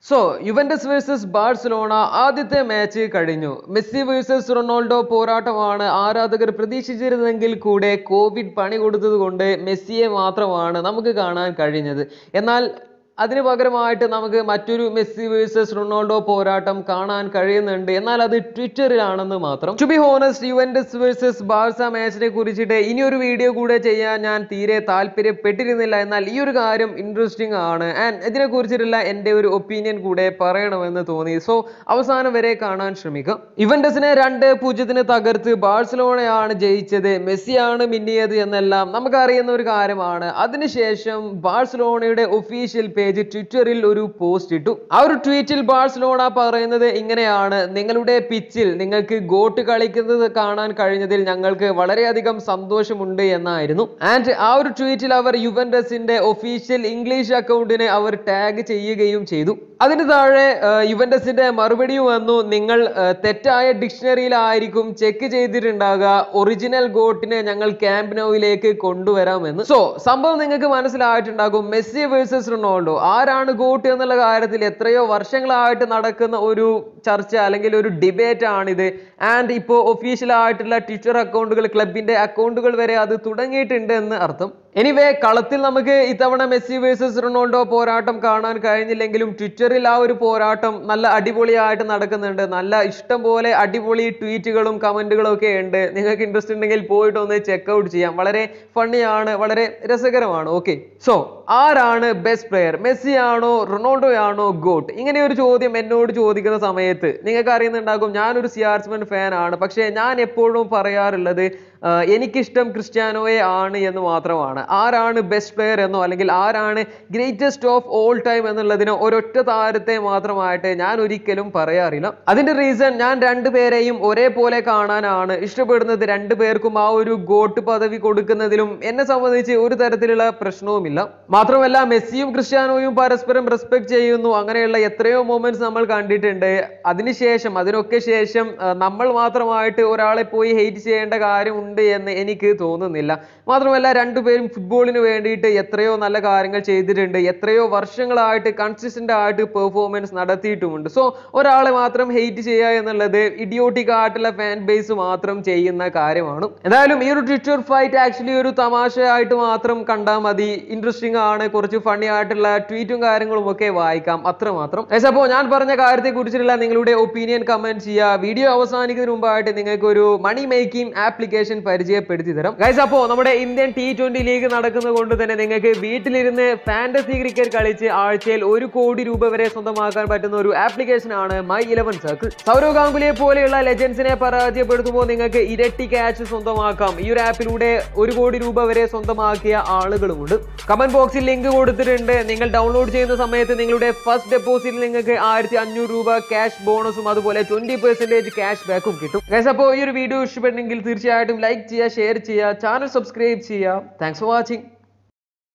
so Juventus versus Barcelona ആദ്യത്തെ match കഴിഞ്ഞു Messi versus Ronaldo പോരാട്ടമാണ് ആരാധകർ പ്രതീക്ഷിച്ചിരുന്നെങ്കിൽ കൂടെ കോവിഡ് പണി കൊടുത്തത് കൊണ്ട് മെസ്സിയെ മാത്രമാണ് നമുക്ക് കാണാൻ കഴിഞ്ഞത് എന്നാൽ അതിന് പകരമായിട്ട് നമുക്ക് മറ്റൊരു മെസ്സി വേഴ്സസ് റൊണാൾഡോ പോരാട്ടം കാണാൻ കഴിയുന്നുണ്ട് എന്നാൽ അത് ട്വിറ്ററിലാണെന്ന് മാത്രം to be honest Juventus versus Barca മാച്ചിനെ കുറിച്ചിട്ട് ഇനി ഒരു വീഡിയോ കൂടെ ചെയ്യാൻ ഞാൻ തീരെ താല്പര്യപ്പെട്ടിരുന്നില്ല എന്നാൽ ഈ ഒരു കാര്യം ഇൻട്രസ്റ്റിംഗ് ആണ് ആൻഡ് ഇതിനെ കുറിച്ചിട്ടുള്ള എൻ്റെ ഒരു ഒപ്പീനിയൻ കൂടെ പറയണമെന്ന് തോന്നി സോ അവസാനം വരെ കാണാൻ ശ്രമിക്കാം ഇവന്റസിനെ രണ്ട് പൂജ്യത്തിന് തകർത്ത് ബാഴ്സലോണയാണ് ജയിച്ചത് മെസ്സിയാണ് മിന്നിയത് എന്നെല്ലാം നമുക്കറിയുന്ന ഒരു കാര്യമാണ് അതിനുശേഷം ബാഴ്സലോണയുടെ ഒഫീഷ്യൽ പേജ് ട്വിറ്ററിൽ ഒരു പോസ്റ്റ് ഇട്ടു ആ ഒരു ട്വീറ്റിൽ ബാഴ്സലോണ പറയുന്നത് ഇങ്ങനെയാണ് നിങ്ങളുടെ പിച്ചിൽ നിങ്ങൾക്ക് ഗോട്ട് കളിക്കുന്നത് കാണാൻ കഴിഞ്ഞതിൽ ഞങ്ങൾക്ക് വളരെയധികം സന്തോഷമുണ്ട് എന്നായിരുന്നു ആൻഡ് ആ ഒരു ട്വീറ്റിൽ അവർ യുവന്റസിന്റെ ഒഫീഷ്യൽ ഇംഗ്ലീഷ് അക്കൗണ്ടിനെ അവർ ടാഗ് ചെയ്യുകയും ചെയ്തു അതിന് താഴെ ആ, യുവന്റസിന്റെ മറുപടിയും വന്നു നിങ്ങൾ ആ, തെറ്റായ ഡിക്ഷണറിയിലായിരിക്കും ചെക്ക് ചെയ്തിട്ടുണ്ടാകുക ഒറിജിനൽ ഗോട്ടിനെ ഞങ്ങൾ ക്യാമ്പ് നൗവിലേക്ക് കൊണ്ടുവരാമെന്ന് സോ സംഭവം നിങ്ങൾക്ക് മനസ്സിലായിട്ടുണ്ടാകും മെസ്സി വേഴ്സസ് റൊണാൾഡോ ആരാണ് ഗോട്ട് എന്നുള്ള കാര്യത്തിൽ എത്രയോ വർഷങ്ങളായിട്ട് നടക്കുന്ന ഒരു ചർച്ച അല്ലെങ്കിൽ ഒരു ഡിബേറ്റ് ആണിത് ആൻഡ് ഇപ്പോൾ ഒഫീഷ്യൽ ആയിട്ടുള്ള ട്വിറ്റർ അക്കൗണ്ടുകൾ ക്ലബിന്റെ അക്കൗണ്ടുകൾ വരെ അത് തുടങ്ങിയിട്ടുണ്ട് എന്ന് അർത്ഥം എനിവേ കളത്തിൽ നമുക്ക് ഇത്തവണ മെസ്സി വേഴ്സസ് റൊണാൾഡോ പോരാട്ടം കാണാൻ കഴിഞ്ഞില്ലെങ്കിലും ട്വിറ്ററിൽ ആ ഒരു പോരാട്ടം നല്ല അടിപൊളിയായിട്ട് നടക്കുന്നുണ്ട് നല്ല ഇഷ്ടം പോലെ അടിപൊളി ട്വീറ്റുകളും കമന്റുകളും ഒക്കെ ഉണ്ട് നിങ്ങൾക്ക് ഇൻട്രസ്റ്റ് ഉണ്ടെങ്കിൽ പോയിട്ട് ഒന്ന് ചെക്ക് ഔട്ട് ചെയ്യാം വളരെ ഫണ്ണിയാണ് വളരെ രസകരമാണ് ഓക്കെ സോ ആരാണ് ബെസ്റ്റ് പ്ലെയർ മെസ്സി ആണോ റൊണാൾഡോ ആണോ ഗോട്ട് ഇങ്ങനെ ഒരു ചോദ്യം എന്നോട് ചോദിക്കുന്ന സമയത്ത് നിങ്ങൾക്ക് അറിയുന്നുണ്ടാകും ഞാനൊരു സിയാർസ്മൻ ഫാൻ ആണ് പക്ഷേ ഞാൻ എപ്പോഴും പറയാറുള്ളത് ആഹ് എനിക്കിഷ്ടം ക്രിസ്ത്യാനോയെ ആണ് എന്ന് മാത്രമാണ് ആരാണ് ബെസ്റ്റ് പ്ലെയർ എന്നോ അല്ലെങ്കിൽ ആരാണ് ഗ്രേറ്റസ്റ്റ് ഓഫ് ഓൾ ടൈം എന്നുള്ളതിനോ ഒരൊറ്റ താരത്തെ മാത്രമായിട്ട് ഞാൻ ഒരിക്കലും പറയാറില്ല അതിന്റെ റീസൺ ഞാൻ രണ്ടുപേരെയും ഒരേപോലെ കാണാനാണ് ഇഷ്ടപ്പെടുന്നത് രണ്ടുപേർക്കും ആ ഒരു ഗോട്ട് പദവി കൊടുക്കുന്നതിലും എന്നെ സംബന്ധിച്ച് ഒരു തരത്തിലുള്ള പ്രശ്നവുമില്ല മാത്രമല്ല മെസ്സിയും ക്രിസ്ത്യാനോയും പരസ്പരം റെസ്പെക്ട് ചെയ്യുന്നു അങ്ങനെയുള്ള എത്രയോ മൊമെന്റ്സ് നമ്മൾ കണ്ടിട്ടുണ്ട് അതിനുശേഷം അതിനൊക്കെ ശേഷം ആ, നമ്മൾ മാത്രമായിട്ട് ഒരാളെ പോയി ഹെയ്റ്റ് ചെയ്യേണ്ട കാര്യമുണ്ട് എന്ന് എനിക്ക് തോന്നുന്നില്ല മാത്രമല്ല രണ്ടുപേരും ഫുട്ബോളിന് വേണ്ടിയിട്ട് എത്രയോ നല്ല കാര്യങ്ങൾ ചെയ്തിട്ടുണ്ട് എത്രയോ വർഷങ്ങളായിട്ട് കൺസിസ്റ്റന്റ് ആയിട്ട് പെർഫോമൻസ് നടത്തിയിട്ടുമുണ്ട് സോ ഒരാളെ മാത്രം ഹെയ്റ്റ് ചെയ്യുക എന്നുള്ളത് ഇഡിയോട്ടിക് ആയിട്ടുള്ള ഫാൻ ബേസ് മാത്രം ചെയ്യുന്ന കാര്യമാണ് എന്തായാലും ഈ ഒരു ട്വിറ്റർ ഫൈറ്റ് ആക്ച്വലി ഒരു തമാശയായിട്ട് മാത്രം കണ്ടാൽ മതി ഇൻട്രസ്റ്റിംഗ് ആണ് കുറച്ച് ഫണ്ണി ആയിട്ടുള്ള ട്വീറ്റും കാര്യങ്ങളും ഒക്കെ വായിക്കാം അത്രമാത്രം Guys, അപ്പോ ഞാൻ പറഞ്ഞ കാര്യത്തെ കുറിച്ചുള്ള നിങ്ങളുടെ ഒപ്പീനിയൻ കമന്റ് ചെയ്യുക വീഡിയോ അവസാനിക്കുന്നതിന് മുമ്പായിട്ട് നിങ്ങൾക്ക് ഒരു മണി മേക്കിംഗ് ആപ്ലിക്കേഷൻ പരിചയപ്പെടുത്തി തരാം ഗൈസ് അപ്പോ നമ്മുടെ ഇന്ത്യൻ ടി ട്വന്റി ലീഗ് നടക്കുന്നത് കൊണ്ട് തന്നെ നിങ്ങൾക്ക് വീട്ടിലിരുന്ന് ഫാന്റസി ക്രിക്കറ്റ് കളിച്ച് ആഴ്ചയിൽ ഒരു കോടി രൂപ വരെ സ്വന്തമാക്കാൻ പറ്റുന്ന ഒരു ആപ്ലിക്കേഷൻ ആണ് മൈ ഇലവൻ സർക്കിൾ സൗരവ് ഗാംഗുലിയെ പോലെയുള്ള ലെജൻസിനെ പരാജയപ്പെടുത്തുമ്പോൾ നിങ്ങൾക്ക് ഇരട്ടി ക്യാച്ച് സ്വന്തമാക്കാം ഈ ഒരു ആപ്പിലൂടെ ഒരു കോടി രൂപ വരെ സ്വന്തമാക്കിയ ആളുകളുമുണ്ട് കമന്റ് ബോക്സിൽ ലിങ്ക് കൊടുത്തിട്ടുണ്ട് നിങ്ങൾ ഡൗൺലോഡ് ചെയ്യുന്ന സമയത്ത് നിങ്ങളുടെ ഫസ്റ്റ് ഡെപ്പോസിറ്റിൽ നിങ്ങൾക്ക് ആയിരത്തി അഞ്ഞൂറ് രൂപ ക്യാഷ് ബോണസും അതുപോലെ ട്വന്റി പെർസെന്റേജ് ക്യാഷ് ബാക്കും കിട്ടും ഗൈസ് അപ്പോൾ ഈ ഒരു വീഡിയോ ഇഷ്ടപ്പെട്ടെങ്കിൽ തീർച്ചയായിട്ടും ലൈക്ക് ചെയ്യുക ഷെയർ ചെയ്യുക ചാനൽ സബ്സ്ക്രൈബ് ചെയ്യുക താങ്ക്സ് ഫോർ വാച്ചിങ്